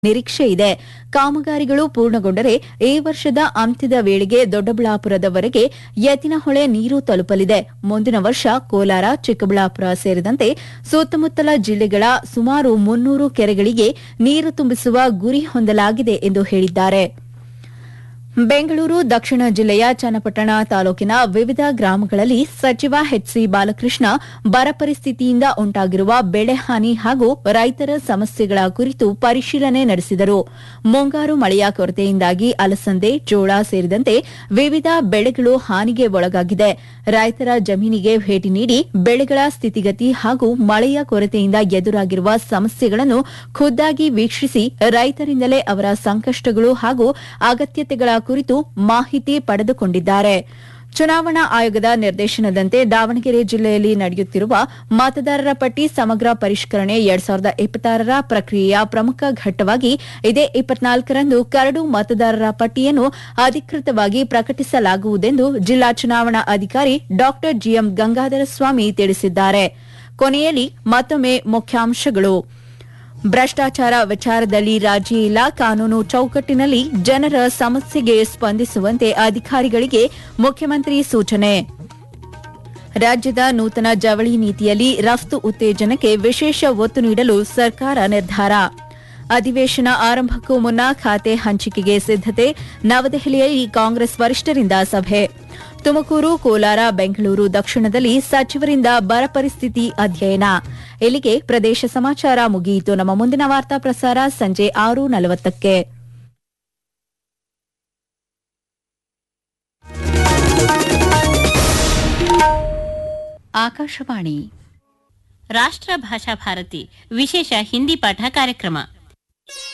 ನಿರೀಕ್ಷೆ ಇದೆ ಕಾಮಗಾರಿಗಳು ಪೂರ್ಣಗೊಂಡರೆ ಈ ವರ್ಷದ ಅಂತ್ಯದ ವೇಳೆಗೆ ದೊಡ್ಡಬಳ್ಳಾಪುರದವರೆಗೆ ಎತ್ತಿನಹೊಳೆ ನೀರು ತಲುಪಲಿದೆ ಮುಂದಿನ ವರ್ಷ ಕೋಲಾರ ಚಿಕ್ಕಬಳ್ಳಾಪುರ ಸೇರಿದಂತೆ ಸುತ್ತಮುತ್ತಲ ಜಿಲ್ಲೆಗಳ ಸುಮಾರು ಮುನ್ನೂರು ಕೆರೆಗಳಿಗೆ ನೀರು ತುಂಬಿಸುವ ಗುರಿ ಹೊಂದಲಾಗಿದೆ ಎಂದು ಹೇಳಿದ್ದಾರೆ ಬೆಂಗಳೂರು ದಕ್ಷಿಣ ಜಿಲ್ಲೆಯ ಚನ್ನಪಟ್ಟಣ ತಾಲೂಕಿನ ವಿವಿಧ ಗ್ರಾಮಗಳಲ್ಲಿ ಸಚಿವ ಎಚ್ಸಿ ಬಾಲಕೃಷ್ಣ ಬರ ಪರಿಸ್ಥಿತಿಯಿಂದ ಉಂಟಾಗಿರುವ ಬೆಳೆ ಹಾನಿ ಹಾಗೂ ರೈತರ ಸಮಸ್ಯೆಗಳ ಕುರಿತು ಪರಿಶೀಲನೆ ನಡೆಸಿದರು ಮುಂಗಾರು ಮಳೆಯ ಕೊರತೆಯಿಂದಾಗಿ ಅಲಸಂದೆ ಜೋಳ ಸೇರಿದಂತೆ ವಿವಿಧ ಬೆಳೆಗಳು ಹಾನಿಗೆ ಒಳಗಾಗಿದೆ ರೈತರ ಜಮೀನಿಗೆ ಭೇಟಿ ನೀಡಿ ಬೆಳೆಗಳ ಸ್ಥಿತಿಗತಿ ಹಾಗೂ ಮಳೆಯ ಕೊರತೆಯಿಂದ ಎದುರಾಗಿರುವ ಸಮಸ್ಯೆಗಳನ್ನು ಖುದ್ದಾಗಿ ವೀಕ್ಷಿಸಿ ರೈತರಿಂದಲೇ ಅವರ ಸಂಕಷ್ಟಗಳು ಹಾಗೂ ಅಗತ್ಯತೆಗಳ ಕುರಿತು ಮಾಹಿತಿ ಪಡೆದುಕೊಂಡಿದ್ದಾರೆ ಚುನಾವಣಾ ಆಯೋಗದ ನಿರ್ದೇಶನದಂತೆ ದಾವಣಗೆರೆ ಜಿಲ್ಲೆಯಲ್ಲಿ ನಡೆಯುತ್ತಿರುವ ಮತದಾರರ ಪಟ್ಟಿ ಸಮಗ್ರ ಪರಿಷ್ಕರಣೆ ಎರಡ್ ಸಾವಿರದ ಇಪ್ಪತ್ತಾರರ ಪ್ರಕ್ರಿಯೆಯ ಪ್ರಮುಖ ಘಟ್ಟವಾಗಿ ಇದೇ ಇಪ್ಪತ್ನಾಲ್ಕರಂದು ಕರಡು ಮತದಾರರ ಪಟ್ಟಿಯನ್ನು ಅಧಿಕೃತವಾಗಿ ಪ್ರಕಟಿಸಲಾಗುವುದೆಂದು ಜಿಲ್ಲಾ ಚುನಾವಣಾ ಅಧಿಕಾರಿ ಡಾ ಜಿಎಂ ಗಂಗಾಧರ ಸ್ವಾಮಿ ತಿಳಿಸಿದ್ದಾರೆ ಕೊನೆಯಲ್ಲಿ ಮತ್ತೊಮ್ಮೆ ಮುಖ್ಯಾಂಶಗಳು ಭ್ರಷ್ಟಾಚಾರ ವಿಚಾರದಲ್ಲಿ ರಾಜಿ ಇಲ್ಲ ಕಾನೂನು ಚೌಕಟ್ಟಿನಲ್ಲಿ ಜನರ ಸಮಸ್ಯೆಗೆ ಸ್ಪಂದಿಸುವಂತೆ ಅಧಿಕಾರಿಗಳಿಗೆ ಮುಖ್ಯಮಂತ್ರಿ ಸೂಚನೆ ರಾಜ್ಯದ ನೂತನ ಜವಳಿ ನೀತಿಯಲ್ಲಿ ರಫ್ತು ಉತ್ತೇಜನಕ್ಕೆ ವಿಶೇಷ ಒತ್ತು ನೀಡಲು ಸರ್ಕಾರ ನಿರ್ಧಾರ ಅಧಿವೇಶನ ಆರಂಭಕ್ಕೂ ಮುನ್ನ ಖಾತೆ ಹಂಚಿಕೆಗೆ ಸಿದ್ದತೆ ನವದೆಹಲಿಯಲ್ಲಿ ಕಾಂಗ್ರೆಸ್ ವರಿಷ್ಠರಿಂದ ಸಭೆ ತುಮಕೂರು ಕೋಲಾರ ಬೆಂಗಳೂರು ದಕ್ಷಿಣದಲ್ಲಿ ಸಚಿವರಿಂದ ಬರ ಪರಿಸ್ಥಿತಿ ಅಧ್ಯಯನ ಇಲ್ಲಿಗೆ ಪ್ರದೇಶ ಸಮಾಚಾರ ಮುಗಿಯಿತು ನಮ್ಮ ಮುಂದಿನ ವಾರ್ತಾ ಪ್ರಸಾರ ಸಂಜೆ ಆರು ನಲವತ್ತಕ್ಕೆ ಆಕಾಶವಾಣಿ ರಾಷ್ಟ್ರ ಭಾಷಾ ಭಾರತಿ ವಿಶೇಷ ಹಿಂದಿ ಪಾಠ ಕಾರ್ಯಕ್ರಮ